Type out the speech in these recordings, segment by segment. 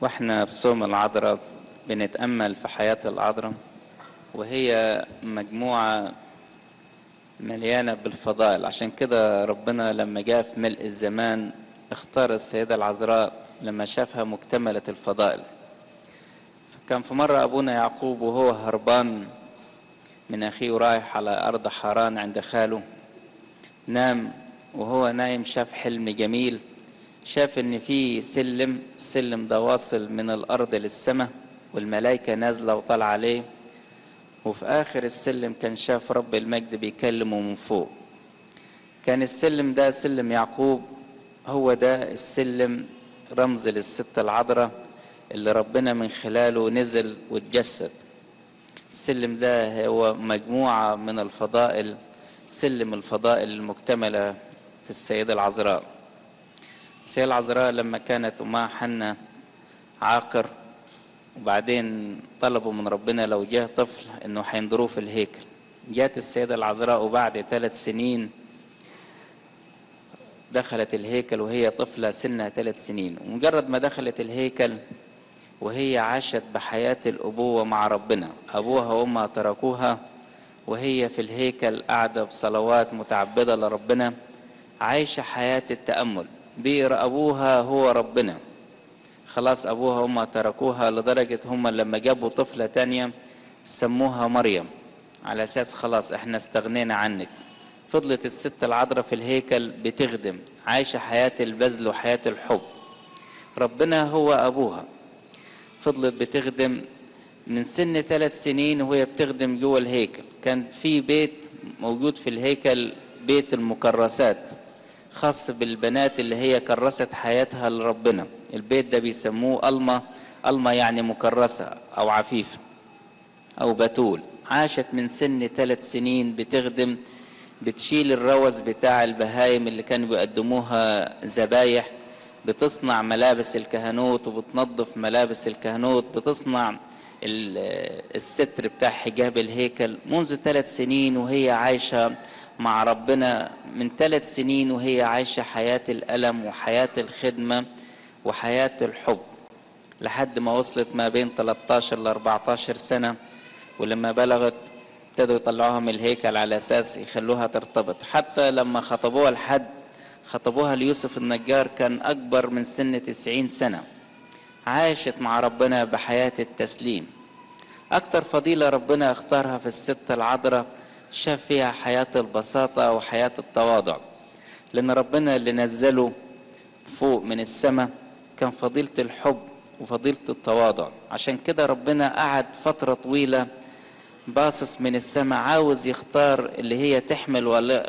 واحنا في صوم العذراء بنتأمل في حياة العذراء وهي مجموعة مليانة بالفضائل عشان كده ربنا لما جاء في ملء الزمان اختار السيدة العذراء لما شافها مكتملة الفضائل كان في مرة أبونا يعقوب وهو هربان من أخيه رايح على أرض حران عند خاله نام وهو نايم شاف حلم جميل شاف إن في سلم السلم ده واصل من الأرض للسماء والملائكة نازلة وطالعة عليه وفي آخر السلم كان شاف رب المجد بيكلمه من فوق كان السلم ده سلم يعقوب هو ده السلم رمز للست العذراء اللي ربنا من خلاله نزل واتجسد السلم ده هو مجموعة من الفضائل سلم الفضائل المكتملة في السيدة العذراء السيدة العذراء لما كانت أمها حنة عاقر وبعدين طلبوا من ربنا لو جه طفل انه هينظروه في الهيكل جات السيدة العذراء وبعد ثلاث سنين دخلت الهيكل وهي طفلة سنها ثلاث سنين ومجرد ما دخلت الهيكل وهي عاشت بحياة الأبوة مع ربنا أبوها وأمها تركوها وهي في الهيكل قاعدة بصلوات متعبدة لربنا عايشة حياة التأمل بير أبوها هو ربنا خلاص أبوها وأمها تركوها لدرجة هم لما جابوا طفلة تانية سموها مريم على أساس خلاص احنا استغنينا عنك فضلت الست العذراء في الهيكل بتخدم عايشة حياة البذل وحياة الحب ربنا هو أبوها فضلت بتخدم من سن ثلاث سنين وهي بتخدم جوه الهيكل كان في بيت موجود في الهيكل بيت المكرسات خاص بالبنات اللي هي كرست حياتها لربنا البيت ده بيسموه ألما ألما يعني مكرسة أو عفيفة أو بتول عاشت من سن ثلاث سنين بتخدم بتشيل الروز بتاع البهايم اللي كانوا بيقدموها ذبايح بتصنع ملابس الكهنوت وبتنظف ملابس الكهنوت بتصنع الستر بتاع حجاب الهيكل منذ ثلاث سنين وهي عايشة مع ربنا من ثلاث سنين وهي عايشة حياة الألم وحياة الخدمة وحياة الحب لحد ما وصلت ما بين 13 ل 14 سنة ولما بلغت ابتدوا يطلعوها من الهيكل على أساس يخلوها ترتبط حتى لما خطبوها لحد خطبوها ليوسف النجار كان أكبر من سن 90 سنة عاشت مع ربنا بحياة التسليم أكتر فضيلة ربنا اختارها في الست العذراء شاف فيها حياة البساطة وحياة التواضع لأن ربنا اللي نزله فوق من السماء كان فضيلة الحب وفضيلة التواضع عشان كده ربنا قعد فترة طويلة باصص من السماء عاوز يختار اللي هي تحمل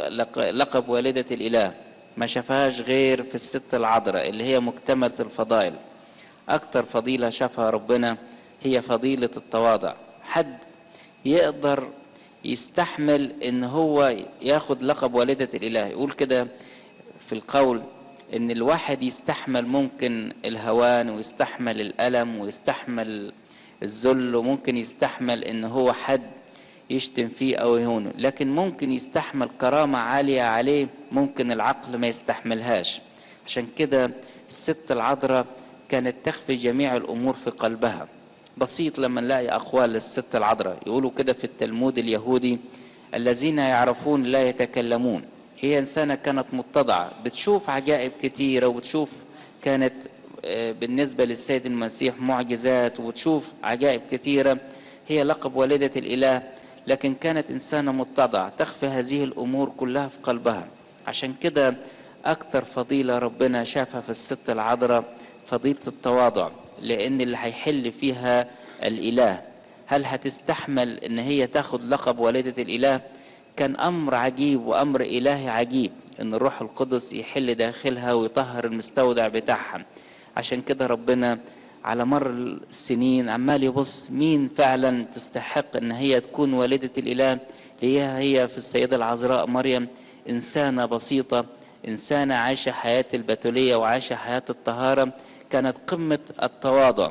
لقب والدة الإله ما شافهاش غير في الست العذراء اللي هي مكتملة الفضائل أكتر فضيلة شافها ربنا هي فضيلة التواضع حد يقدر يستحمل ان هو ياخد لقب والدة الاله يقول كده في القول ان الواحد يستحمل ممكن الهوان ويستحمل الالم ويستحمل الذل وممكن يستحمل ان هو حد يشتم فيه او يهونه لكن ممكن يستحمل كرامة عالية عليه ممكن العقل ما يستحملهاش عشان كده الست العذراء كانت تخفي جميع الامور في قلبها بسيط لما نلاقي أقوال للست العذراء يقولوا كده في التلمود اليهودي الذين يعرفون لا يتكلمون هي إنسانة كانت متضعة بتشوف عجائب كتيرة وبتشوف كانت بالنسبة للسيد المسيح معجزات وتشوف عجائب كتيرة هي لقب والدة الإله لكن كانت إنسانة متضعة تخفي هذه الأمور كلها في قلبها عشان كده أكتر فضيلة ربنا شافها في الست العذراء فضيلة التواضع لان اللي هيحل فيها الاله هل هتستحمل ان هي تاخد لقب والدة الاله كان امر عجيب وامر الهي عجيب ان الروح القدس يحل داخلها ويطهر المستودع بتاعها عشان كده ربنا على مر السنين عمال يبص مين فعلا تستحق ان هي تكون والدة الاله هي هي في السيدة العذراء مريم انسانة بسيطة انسانة عايشة حياة البتولية وعايشة حياة الطهارة كانت قمة التواضع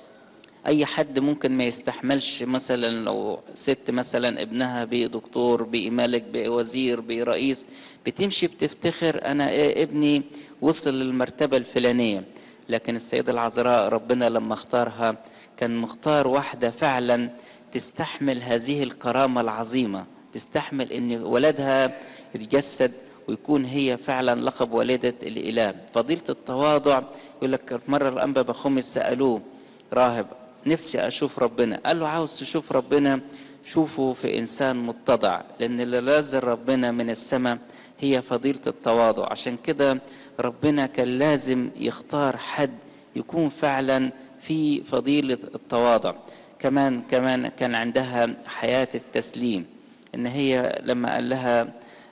أي حد ممكن ما يستحملش مثلا لو ست مثلا ابنها بدكتور بملك بوزير برئيس بتمشي بتفتخر أنا إيه ابني وصل للمرتبة الفلانية لكن السيدة العذراء ربنا لما اختارها كان مختار واحدة فعلا تستحمل هذه الكرامة العظيمة تستحمل ان ولدها يتجسد ويكون هي فعلا لقب والدة الإله فضيلة التواضع يقول لك مرة الأنبا بخمس سألوه راهب نفسي أشوف ربنا قال له عاوز تشوف ربنا شوفه في إنسان متضع لأن اللي لازم ربنا من السماء هي فضيلة التواضع عشان كده ربنا كان لازم يختار حد يكون فعلا في فضيلة التواضع كمان كمان كان عندها حياة التسليم ان هي لما قال لها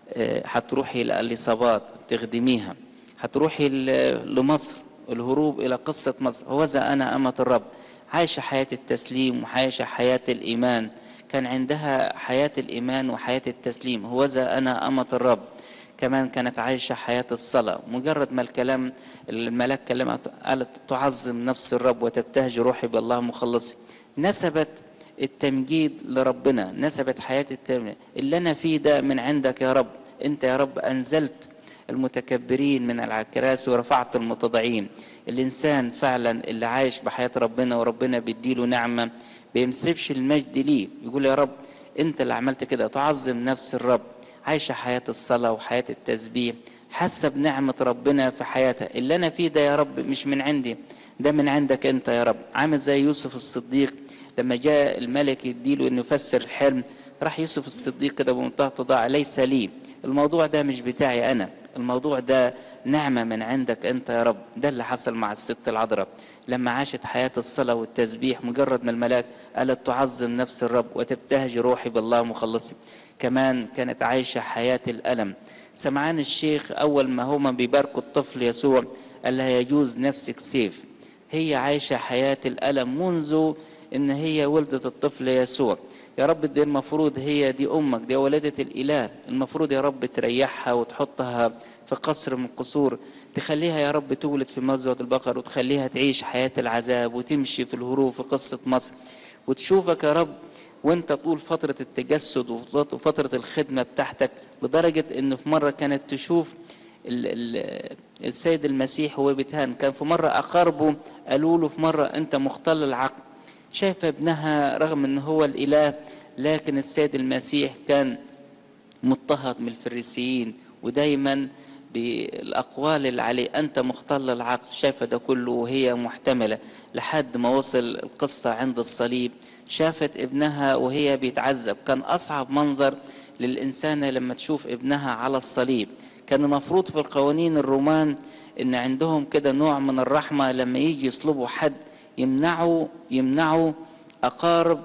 هتروحي لإصابات تخدميها هتروحي لمصر الهروب إلى قصة مصر هوذا أنا أمة الرب عايشة حياة التسليم وعايشة حياة الإيمان كان عندها حياة الإيمان وحياة التسليم هوذا أنا أمة الرب كمان كانت عايشة حياة الصلاة مجرد ما الكلام الملاك كلمت قالت تعظم نفس الرب وتبتهج روحي بالله مخلصي نسبت التمجيد لربنا نسبت حياة التمجيد اللي أنا فيه ده من عندك يا رب أنت يا رب أنزلت المتكبرين من الكراسي ورفعت المتضعين الإنسان فعلا اللي عايش بحياة ربنا وربنا بيديله نعمة بيمسبش المجد ليه يقول يا رب أنت اللي عملت كده تعظم نفس الرب عايشة حياة الصلاة وحياة التسبيح حاسة بنعمة ربنا في حياتها اللي أنا فيه ده يا رب مش من عندي ده من عندك أنت يا رب عامل زي يوسف الصديق لما جاء الملك يديله انه يفسر الحلم راح يوسف الصديق كده بمنتهى التضاع ليس لي الموضوع ده مش بتاعي انا الموضوع ده نعمة من عندك انت يا رب ده اللي حصل مع الست العذراء لما عاشت حياة الصلاة والتسبيح مجرد ما الملاك قالت تعظم نفس الرب وتبتهج روحي بالله مخلصي كمان كانت عايشة حياة الألم سمعان الشيخ أول ما هما بيباركوا الطفل يسوع قال لها يجوز نفسك سيف هي عايشة حياة الألم منذ ان هي ولدت الطفل يسوع يا رب دي المفروض هي دي امك دي ولادة الاله المفروض يا رب تريحها وتحطها في قصر من القصور تخليها يا رب تولد في مزوة البقر وتخليها تعيش حياة العذاب وتمشي في الهروب في قصة مصر وتشوفك يا رب وانت طول فترة التجسد وفترة الخدمة بتاعتك لدرجة ان في مرة كانت تشوف ال ال السيد المسيح وهو بيتهان كان في مرة أقاربه قالوا له في مرة أنت مختل العقل شايفة ابنها رغم ان هو الاله لكن السيد المسيح كان مضطهد من الفريسيين ودايما بالاقوال اللي عليه انت مختل العقل شايفه ده كله وهي محتمله لحد ما وصل القصه عند الصليب شافت ابنها وهي بيتعذب كان اصعب منظر للانسانه لما تشوف ابنها على الصليب كان المفروض في القوانين الرومان ان عندهم كده نوع من الرحمه لما يجي يصلبوا حد يمنعوا يمنعوا اقارب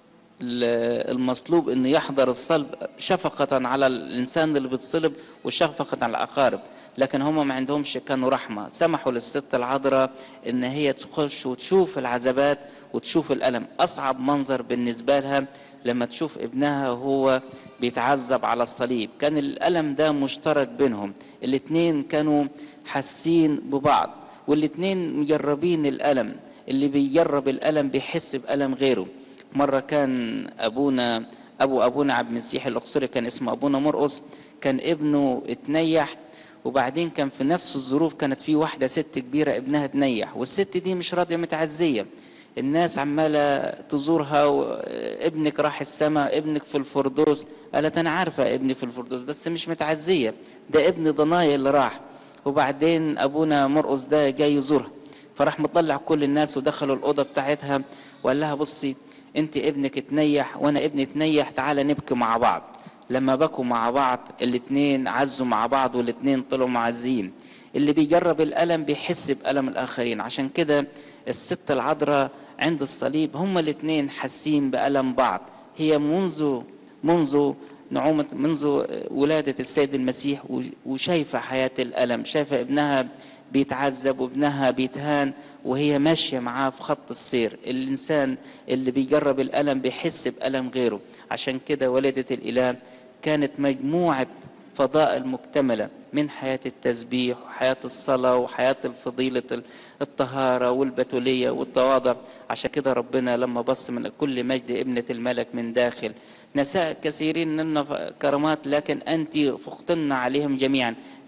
المصلوب انه يحضر الصلب شفقة على الانسان اللي بيتصلب وشفقة على الاقارب لكن هم ما عندهمش كانوا رحمة سمحوا للست العذراء ان هي تخش وتشوف العذابات وتشوف الالم اصعب منظر بالنسبة لها لما تشوف ابنها وهو بيتعذب على الصليب كان الالم ده مشترك بينهم الاتنين كانوا حاسين ببعض والاتنين مجربين الالم اللي بيجرب الألم بيحس بألم غيره مرة كان أبونا أبو أبونا عبد المسيح الأقصري كان اسمه أبونا مرقص كان ابنه اتنيح وبعدين كان في نفس الظروف كانت في واحدة ست كبيرة ابنها اتنيح والست دي مش راضية متعزية الناس عمالة تزورها ابنك راح السماء ابنك في الفردوس قالت أنا عارفة ابني في الفردوس بس مش متعزية ده ابن ضنايا اللي راح وبعدين أبونا مرقص ده جاي يزورها فراح مطلع كل الناس ودخلوا الأوضة بتاعتها وقال لها بصي انت ابنك اتنيح وانا ابني اتنيح تعالى نبكي مع بعض لما بكوا مع بعض الاتنين عزوا مع بعض والاتنين طلعوا معزين اللي بيجرب الألم بيحس بألم الآخرين عشان كده الست العذراء عند الصليب هما الاتنين حاسين بألم بعض هي منذ منذ نعومة منذ ولادة السيد المسيح وشايفة حياة الألم شايفة ابنها بيتعذب وابنها بيتهان وهي ماشية معاه في خط السير الإنسان اللي بيجرب الألم بيحس بألم غيره عشان كده والدة الإله كانت مجموعة فضائل مكتملة من حياة التسبيح وحياة الصلاة وحياة الفضيلة الطهارة والبتولية والتواضع عشان كده ربنا لما بص من كل مجد ابنة الملك من داخل نساء كثيرين لنا كرامات لكن أنت فقتن عليهم جميعا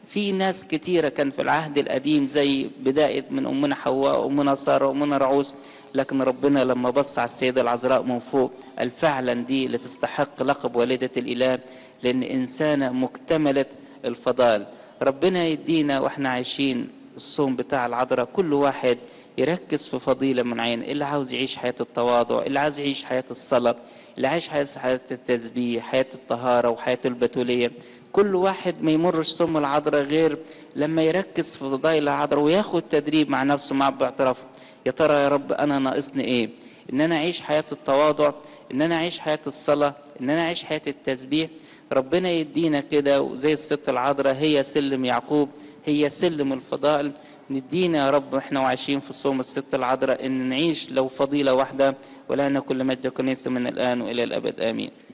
في ناس كتيرة كان في العهد القديم زي بداية من أمنا حواء وأمنا سارة وأمنا رعوس لكن ربنا لما بص على السيدة العذراء من فوق قال فعلا دي اللي تستحق لقب والدة الإله لأن إنسانة مكتملة الفضائل ربنا يدينا وإحنا عايشين الصوم بتاع العذراء كل واحد يركز في فضيلة من عين اللي عاوز يعيش حياة التواضع اللي عاوز يعيش حياة الصلاة اللي عايش حياة حياة التسبيح حياة الطهارة وحياة البتولية كل واحد ما يمرش صوم العذراء غير لما يركز في فضائل العذراء وياخد تدريب مع نفسه مع باعتراف يا ترى يا رب انا ناقصني ايه ان انا اعيش حياة التواضع ان انا اعيش حياة الصلاة ان انا اعيش حياة التسبيح ربنا يدينا كده وزي الست العذراء هي سلم يعقوب هي سلم الفضائل ندينا يا رب احنا وعايشين في صوم الست العذراء ان نعيش لو فضيلة واحدة ولا كل مجد كنيسة من الان والى الابد امين